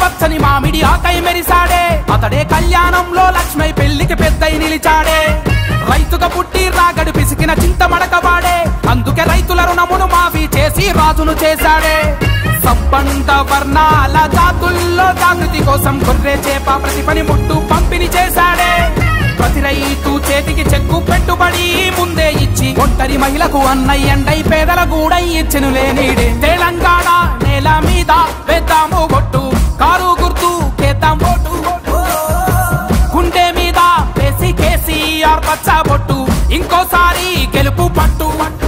పచ్చని మామిడి ఆకై మెరిసాడే అతడే కళ్యాణంలో లక్ష్మై పెళ్లికి పెద్దై నిలిచాడే రైతుగా పుట్టి రాగడి పిసికిన చింతమడకవాడే అందుకే రైతుల రుణమును మాఫీ చేసి రాజును చేశాడే సబ్బండ వర్ణాల జాతుల్లో జాగృతి కోసం గొర్రె చేప ప్రతి పని ముట్టు పంపిణీ చేశాడే ప్రతి రైతు చేతికి చెక్కు పెట్టుబడి ముందే ఇచ్చి ఒంటరి మహిళకు అన్నయ్యండై పేదల గూడై ఇచ్చెను లేనిడే తెలంగాణ నేల మీద వేద్దాము కొట్టు కారు గుర్తు కేద్దాం ఓటు గుండె మీద వేసి కేసీఆర్ పచ్చ బొట్టు ఇంకోసారి గెలుపు పట్టు పట్టు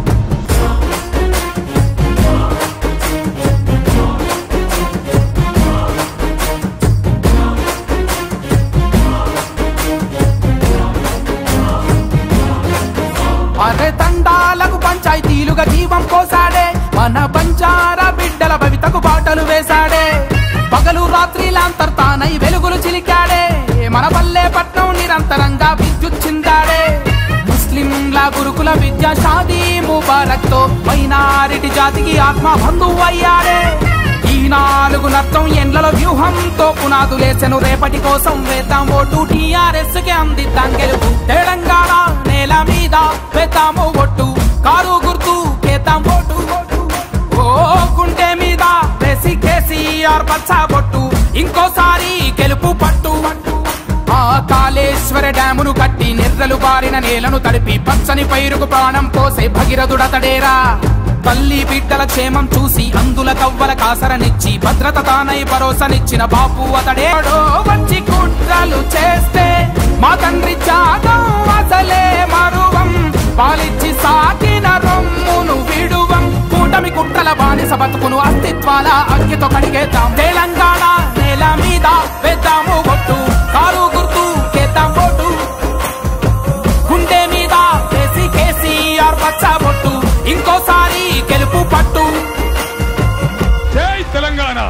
అరే తండాలకు పంచాయతీలుగా జీవం పోసాడే మన పంచార బిడ్డల భవితకు బాటలు వేశాడే పగలు రాత్రిలాంతర్తానై వెలుగులు చిలికాడే మన పల్లె పట్నం నిరంతరంగా విద్యుత్ చిందాడే ముస్లింల గురుకుల విద్య షాదీ ముబారక్ తో మైనారిటీ జాతికి ఆత్మ బంధువు అయ్యాడే ఈ నాలుగు నర్థం ఎండ్లలో వ్యూహంతో పునాదులేసెను రేపటి కోసం వేద్దాం ఓటు టీఆర్ఎస్ కి అందిద్దాం గెలుపు తెలంగాణ నేల మీద వేద్దాము ఒట్టు కారు గుర్తు కేద్దాం ఓటు ఓ గుండె మీద వేసి కేసీఆర్ పచ్చ బొట్టు ఇంకోసారి గెలుపు పట్టు ఆ కాళేశ్వర డ్యామును కట్టి నిర్రలు బారిన నేలను తడిపి పచ్చని పైరుకు ప్రాణం పోసే భగీరథుడతడేరా తల్లి బిడ్డల క్షేమం చూసి అందుల కవ్వల కాసరనిచ్చి భద్రత తానై భరోసనిచ్చిన బాపు అతడేడో వచ్చి కుట్రలు చేస్తే మా తండ్రి త్యాగం అసలే మరువం పాలిచ్చి సాకిన రొమ్మును విడువం కూటమి కుట్రల బానిస బతుకును అస్తిత్వాల అగ్గితో కడిగేద్దాం తెలంగాణ నేల మీద వేద్దాము ఒట్టు కారు గుర్తు కేద్దాం ఓటు గుండె మీద వేసి కేసీఆర్ పచ్చ బొట్టు ఇంకోసారి గెలుపు పట్టు జై తెలంగాణ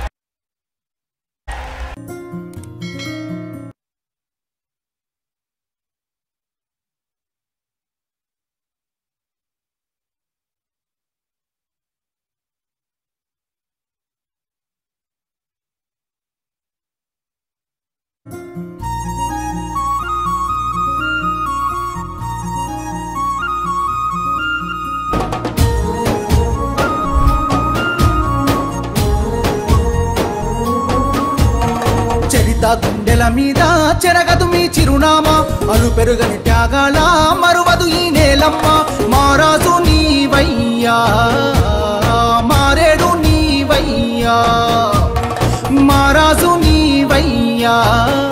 చరిత గుండెల మీద చెరగదు మీ చిరునామా అలు పెరుగని త్యాగాల మరువదు ఈ నేలమ్మ మారాజు నీవయ్యా మారేడు నీవయ్యా మారాజు నీవయ్యా